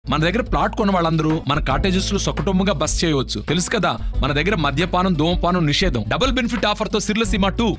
మన దగ్గర ప్లాట్ కొన్న వాళ్ళందరూ మన కాటేజెస్ లో సొకటొమ్ముగా బస్ చేయవచ్చు తెలుసు కదా మన దగ్గర మద్యపానం ధూమపానం నిషేధం డబుల్ బెనిఫిట్ ఆఫర్ తో సిర్లసీమ టూ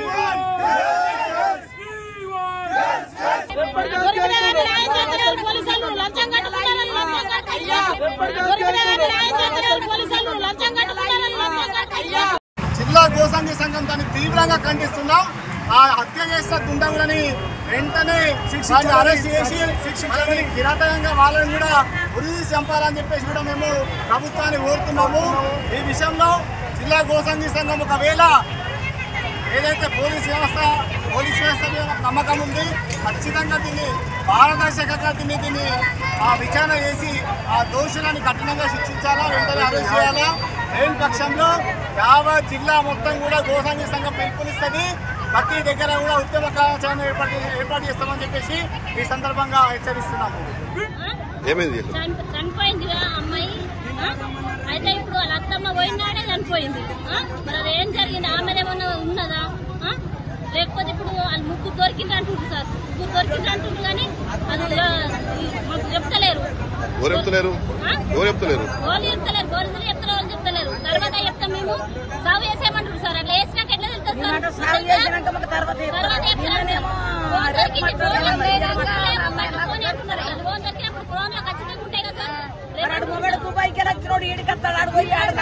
జిల్లా గోసంగి సంఘం దాన్ని తీవ్రంగా ఖండిస్తున్నాం ఆ హత్య చేసిన దుండగులని వెంటనే వారిని అరెస్ట్ చేసి శిక్షించాలని కిరాతకంగా వాళ్ళని కూడా ఉరి చంపాలని చెప్పేసి కూడా మేము ప్రభుత్వాన్ని కోరుతున్నాము ఈ విషయంలో జిల్లా గోసంగి సంఘం ఒకవేళ ఏదైతే పోలీస్ వ్యవస్థ పోలీస్ వ్యవస్థ మీద నాకు నమ్మకం ఉంది ఖచ్చితంగా దీన్ని పారదర్శకంగా దీన్ని దీన్ని ఆ విచారణ చేసి ఆ దోషులను కఠినంగా శిక్షించాలా వెంటనే అరెస్ట్ చేయాలా లేని పక్షంలో యావత్ జిల్లా మొత్తం కూడా గోసంగి సంఘం పిలుపునిస్తుంది ప్రతి దగ్గర కూడా ఉద్యమ కార్యాచరణ ఏర్పాటు ఏర్పాటు చేస్తామని చెప్పేసి ఈ సందర్భంగా హెచ్చరిస్తున్నాము ఏమైంది చని- చనిపోయింది కదా అమ్మాయి ఆ? అయితే ఇప్పుడు వాళ్ళ అత్తమ్మ పోయినాడే చనిపోయింది ఆ? మరి అది ఏం జరిగింది ఆమె ఏమన్నా ఉన్నదా ఆ? లేకపోతే ఇప్పుడు వాళ్ళు ముగ్గురు దొరికిండ్రు అంటుండ్రు సార్ ముగ్గురు దొరికిండ్రు అంటుండ్రు కానీ అది ఆ, ఈ మాకు చెప్తలేరు ఎవరు చెప్తలేరు ఆ? ఎవరు చెప్తలేరు వాళ్ళు చెప్తలేరు పోలీసులు చెప్తలేరు వాళ్ళు చెప్తలేరు తర్వాత చెప్తాం మేము సాగు చేసేయమంటారు సార్ అట్లా వేసినాక ఎట్లా తెలుస్తుంది సార్ తర్వాత చెప్తారు ఫోన్ దొరికింది ఫోన్ ఫోన్ వేస్తున్నారు అది ఫోన్ దొరికినప్పుడు ఫోన్ లో ఖచ్చితంగా ఉంటాయి కదా సార్ రేపు మొగడు దుబాయ్కి వచ్చినోడు ఈడికత్తాడు ఆడు పోయి ఆడ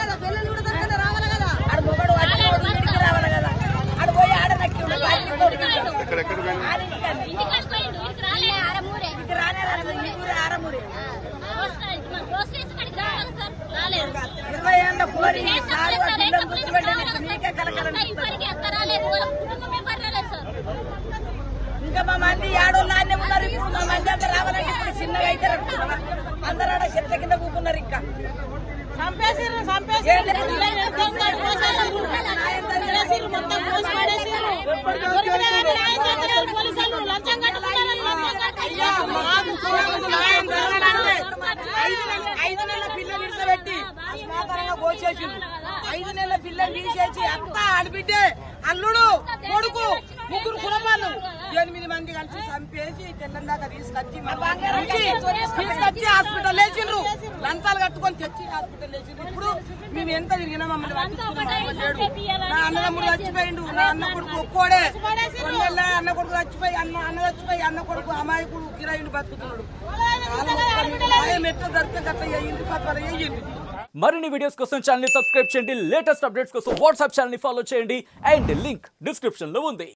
ఆడు మొగడు వచ్చినోడు ఈడికి రావాలి కదా ఆడు పోయి ఆడ నక్కి ఎక్కడెక్కడ పోయింది? ఇంటికి వచ్చిపోయిండు ఇంటికి రాలే ఆరమూరే రానే రాలేదు ఈ ఊరే ఆరమూరి గ్రోసరీస్ కాడికి రావాలి సార్ రాలేదు ఇరవై ఏళ్ళ పోరి ఏం సారు చెప్పలేదు సార్, ఏం పిల్లలు చెప్పలేదు గుర్తుపెట్టండి సార్. మీకే కలకలం అక్క ఇప్పటికీ అక్క రాలేదు వాళ్ళ కుటుంబం ఎవరు రాలేదు సార్ ఇంకా మా మంది ఆడోళ్ళు ఆడనే ఉన్నారు ఇప్పుడు మా మంది అంతా రావాలంటే ఇప్పుడు చిన్నగా అయితే రట్టుకున్నావా? అందరూ ఆడ చెట్ల కింద కూకున్నారు ఇంకా ఐదు నెలల పిల్లలు ఇడిసబెట్టి అస్మాకరంగా పోసేసిండు ఐదు నెలల పిల్లలు తీసేసి అత్త ఆడబిడ్డే అల్లుడు కొడుకు ముగ్గురు కుటుంబాలు ఎనిమిది మంది కలిసి చంపేసి తెల్లం దాకా తీసుకొచ్చి ఉంచి, తీసుకొచ్చి హాస్పిటల్ వేసిండ్రు లంచాలు కట్టుకొని తెచ్చి హాస్పిటల్ వేసిండ్రు ఇప్పుడు మేము ఎంత తిరిగినా మమ్మల్ని పట్టించుకున్న మామ లేడు. నా అన్నదమ్ముడు చచ్చిపోయిండు నా అన్న కొడుకు ఒక్కోడే రెండేళ్ళ అన్న కొడుకు చచ్చిపోయి అన్న అన్న చచ్చిపోయి అన్న కొడుకు అమాయకుడు కిరాయిలు బతుకుతున్నాడు ఆయన ఎట్లా దొరికితే గట్ల అయ్యింది పత్రాలు అయ్యింది మరిన్ని వీడియోస్ కోసం ఛానల్ సబ్స్క్రైబ్ చేయండి లేటెస్ట్ అప్డేట్స్ కోసం వాట్సాప్ ఛానల్ ఫాలో చేయండి అండ్ లింక్ డిస్క్రిప్షన్ లో ఉంది